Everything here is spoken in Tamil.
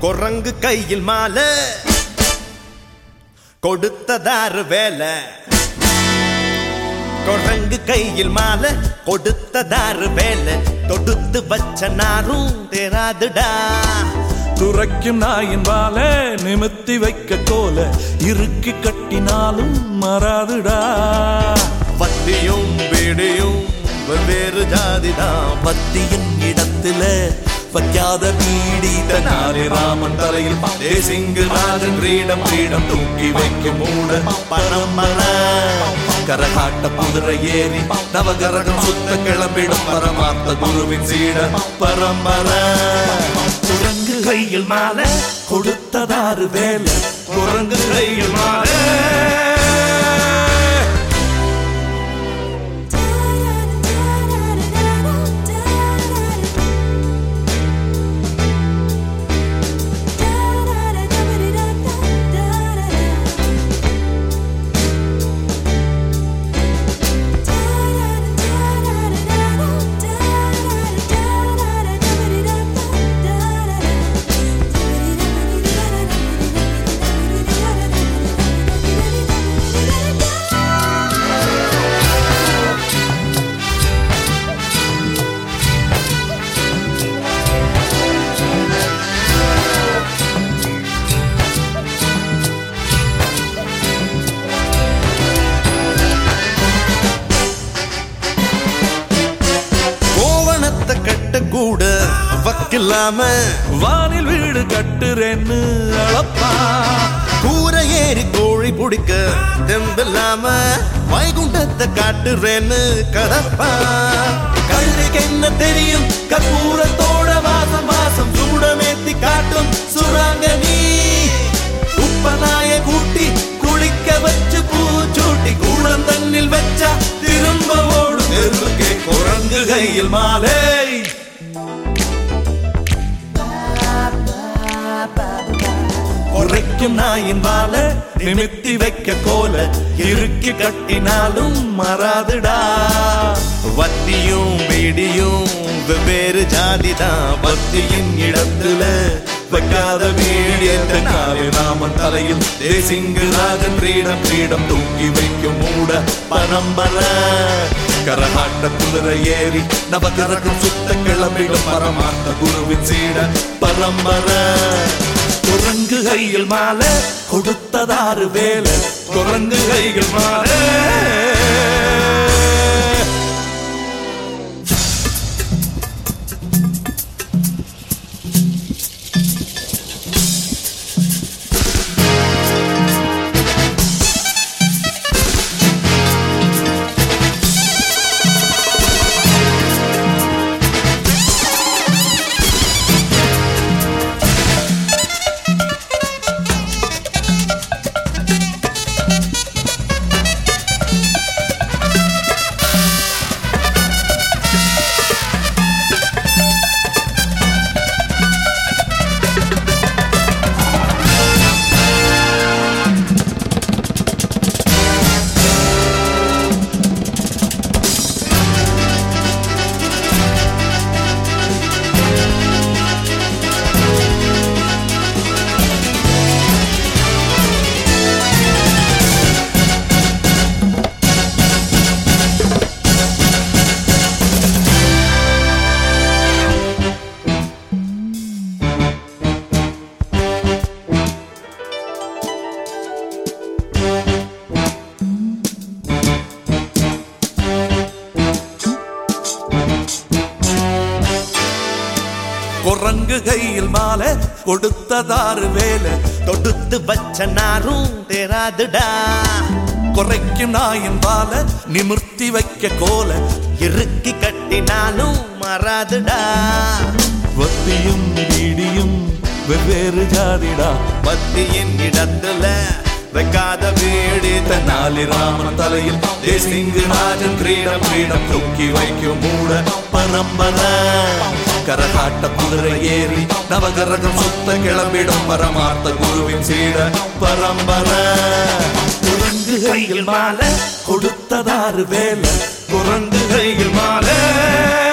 குரங்கு கையில் மாலை கொடுத்ததாரு வேலை குரங்கு கையில் மாலை கொடுத்ததாரு வேலை தொடுத்து வச்ச நாரும் தேராதுடா துரைக்கும் நாயின் வால நிமித்தி வைக்க கோல இறுக்கி கட்டினாலும் மறாதுடா பத்தியும் பீடியும் வெவ்வேறு ஜாதிதான் பத்தியின் இடத்துல வைக்காத பீடி தன்னாலே ராமன் தலையில் தேசிங்கு ராஜன் கிரீடம் கிரீடம் தூக்கி வைக்கும் மூட பரம்பர கரகாட்ட குதிரை ஏறி நவகரகம் சுத்த கிளம்பிடும் பரமார்த்த குருவின் சீட பரம்பர குரங்கு கையில் மாலை கொடுத்ததாறு வேலை குரங்கு கையில் மாலை கோவணத்தை கட்ட கூட வக்கில்லாம வானில் வீடு கட்டுறேன்னு அளப்பா கூரை ஏறி கோழி பிடிக்க தெம்பில்லாம வைகுண்டத்தை காட்டுறேன்னு கதப்பா கழுதைக்கு என்ன தெரியும் கற்பூரத்தோட வாசம் வாசம் சூடமேத்தி காட்டும் சுராங்க நீ உப்பநாய கூட்டி குளிக்க வச்சு பூச்சூட்டி கூடம் தண்ணில் வச்சா திரும்ப ஓடும் தெருவுக்கே குரங்கு கையில் மாலை உரைக்கும் நாயின் வாழ நிமித்தி வைக்க கோல இறுக்கி கட்டினாலும் மறாதுடா வத்தியும் வீடியும் வெவ்வேறு ஜாதிதான் பக்தியின் இடத்துல வைக்காத வீடியத்தினாலே ராமன் தலையில் தேசிங்கு ராஜன் கிரீடம் கிரீடம் தூக்கி வைக்கும் மூட பரம்பர கரகாட்ட குதிரை ஏறி நவகரகம் சுத்த கிளம்பிடும் பரமார்த்த குருவின் சீட பரம்பர குரங்கு கையில் மாலை கொடுத்ததாறு வேலை குரங்கு கையில் மாலை குரங்கு கையில் மாலை கொடுத்ததாறு வேலை தொடுத்து வச்ச நாரும் தேராதுடா குறைக்கும் நாயின் வால நிமிர்த்தி வைக்க கோல இறுக்கி கட்டினாலும் மறாதுடா வத்தியும் வீடியும் வெவ்வேறு ஜாதிடா பத்தியின் இடத்துல வைக்காத வீடு நாளி ராமன் தலையில் தேசிங்கு ராஜன் கிரீடம் கிரீடம் தூக்கி வைக்கும் மூட பரம்பர கரகாட்ட குதிரை ஏறி நவகரகம் சுத்த கிளம்பிடும் பரமார்த்த குருவின் சீட பரம்பர குரங்கு கையில் மாலை கொடுத்ததாறு வேலை குரங்கு கையில் மாலை